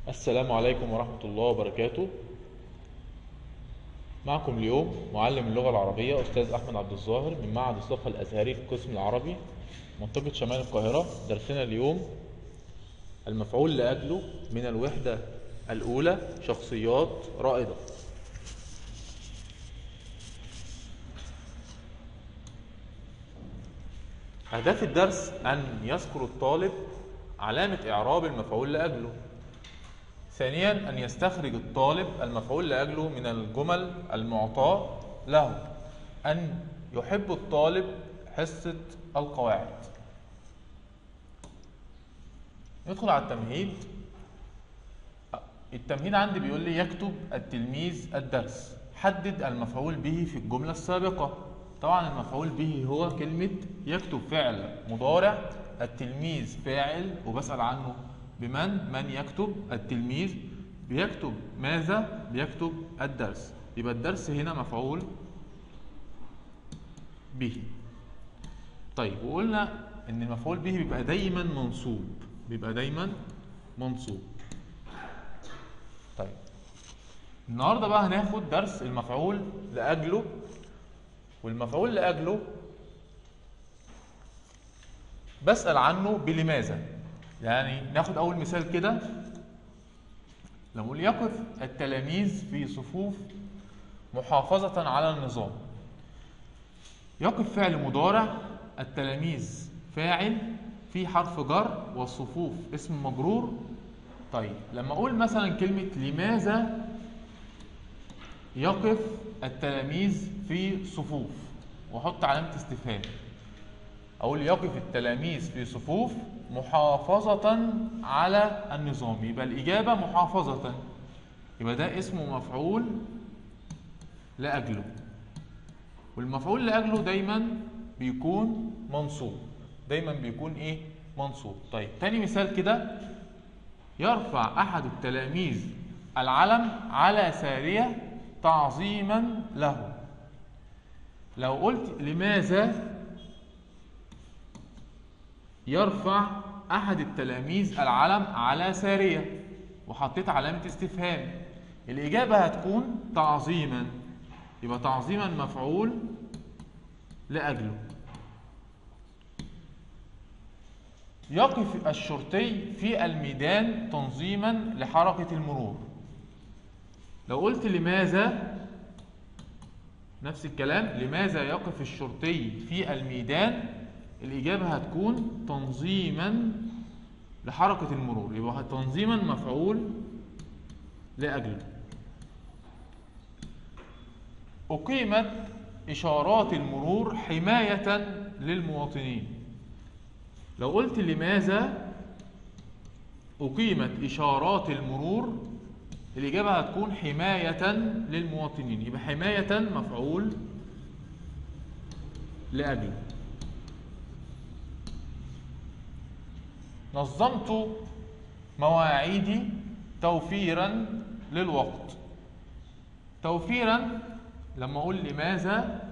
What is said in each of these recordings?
السلام عليكم ورحمة الله وبركاته معكم اليوم معلم اللغة العربية أستاذ أحمد عبد الظاهر من معهد الصفا الأزهري في القسم العربي منطقة شمال القاهرة درسنا اليوم المفعول لأجله من الوحدة الأولى شخصيات رائدة أهداف الدرس أن يذكر الطالب علامة إعراب المفعول لأجله ثانيا أن يستخرج الطالب المفعول لأجله من الجمل المعطاة له أن يحب الطالب حصة القواعد ندخل على التمهيد التمهيد عندي بيقول لي يكتب التلميذ الدرس حدد المفعول به في الجملة السابقة طبعا المفعول به هو كلمة يكتب فعل مضارع التلميذ فاعل وبسأل عنه بمن من يكتب التلميذ بيكتب ماذا بيكتب الدرس يبقى الدرس هنا مفعول به طيب وقلنا ان المفعول به بيبقى دايما منصوب بيبقى دايما منصوب طيب النهارده بقى هناخد درس المفعول لاجله والمفعول لاجله بسأل عنه بلماذا يعني ناخد اول مثال كده لما نقول يقف التلاميذ في صفوف محافظة على النظام يقف فعل مضارع التلاميذ فاعل في حرف جر والصفوف اسم مجرور طيب لما اقول مثلا كلمة لماذا يقف التلاميذ في صفوف واحط علامة استفهام اقول يقف التلاميذ في صفوف محافظة على النظام يبقى الإجابة محافظة يبقى ده اسمه مفعول لأجله والمفعول لأجله دايما بيكون منصوب دايما بيكون ايه منصوب طيب تاني مثال كده يرفع أحد التلاميذ العلم على سارية تعظيما له لو قلت لماذا يرفع أحد التلاميذ العلم على سارية وحطيت علامة استفهام الإجابة هتكون تعظيما يبقى تعظيما مفعول لأجله يقف الشرطي في الميدان تنظيما لحركة المرور لو قلت لماذا نفس الكلام لماذا يقف الشرطي في الميدان الإجابة هتكون تنظيما لحركة المرور يبقى تنظيما مفعول لأجله أقيمت إشارات المرور حماية للمواطنين لو قلت لماذا أقيمت إشارات المرور الإجابة هتكون حماية للمواطنين يبقى حماية مفعول لأجله نظمت مواعيدي توفيرا للوقت توفيرا لما اقول لماذا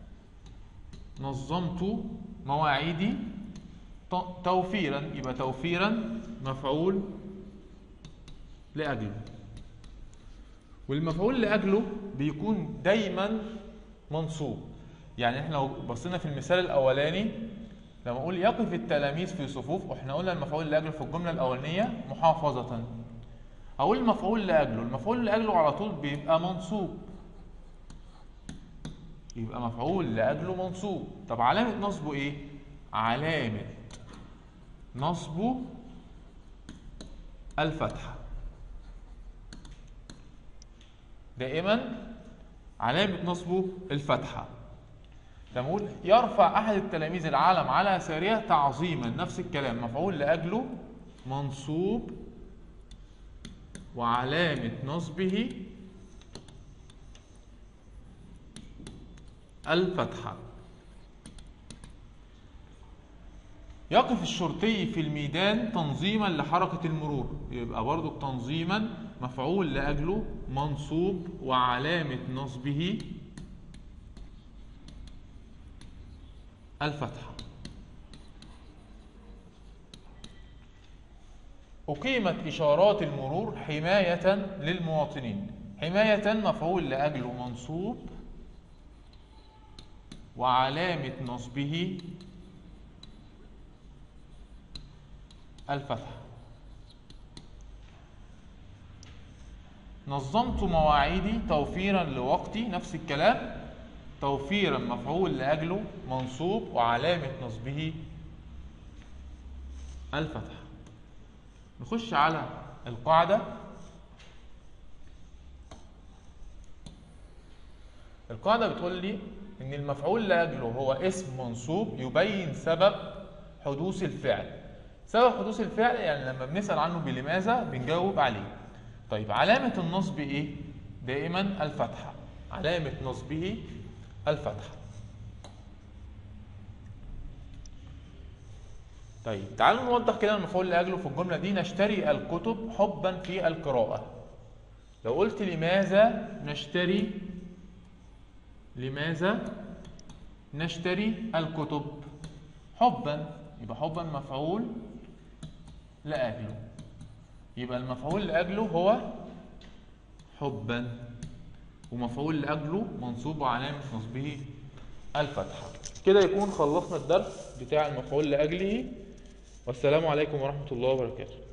نظمت مواعيدي توفيرا يبقى توفيرا مفعول لاجله والمفعول لاجله بيكون دايما منصوب يعني احنا لو بصينا في المثال الاولاني لما اقول يقف التلاميذ في صفوف احنا قلنا المفعول لاجله في الجمله الاولانيه محافظه اقول المفعول لاجله المفعول لاجله على طول بيبقى منصوب يبقى مفعول لاجله منصوب طب علامه نصبه ايه علامه نصبه الفتحه دائما علامه نصبه الفتحه لما اقول يرفع احد التلاميذ العلم على ساريه تعظيما نفس الكلام مفعول لاجله منصوب وعلامه نصبه الفتحه يقف الشرطي في الميدان تنظيما لحركه المرور يبقى برضو تنظيما مفعول لاجله منصوب وعلامه نصبه الفتحة أقيمت إشارات المرور حماية للمواطنين حماية مفعول لأجله منصوب وعلامة نصبه الفتحة نظمت مواعيدي توفيرا لوقتي نفس الكلام توفيرا مفعول لأجله منصوب وعلامة نصبه الفتحة نخش على القاعدة القاعدة بتقول لي إن المفعول لأجله هو اسم منصوب يبين سبب حدوث الفعل سبب حدوث الفعل يعني لما بنسأل عنه بلماذا بنجاوب عليه طيب علامة النصب إيه؟ دائما الفتحة علامة نصبه الفتحة طيب تعالوا نوضح كده المفعول لأجله في الجملة دي نشتري الكتب حبا في القراءة لو قلت لماذا نشتري لماذا نشتري الكتب حبا يبقى حبا مفعول لأجله يبقى المفعول لأجله هو حبا ومفعول لأجله منصوب وعلامة نصبه الفتحة كده يكون خلصنا الدرس بتاع المفعول لأجله والسلام عليكم ورحمة الله وبركاته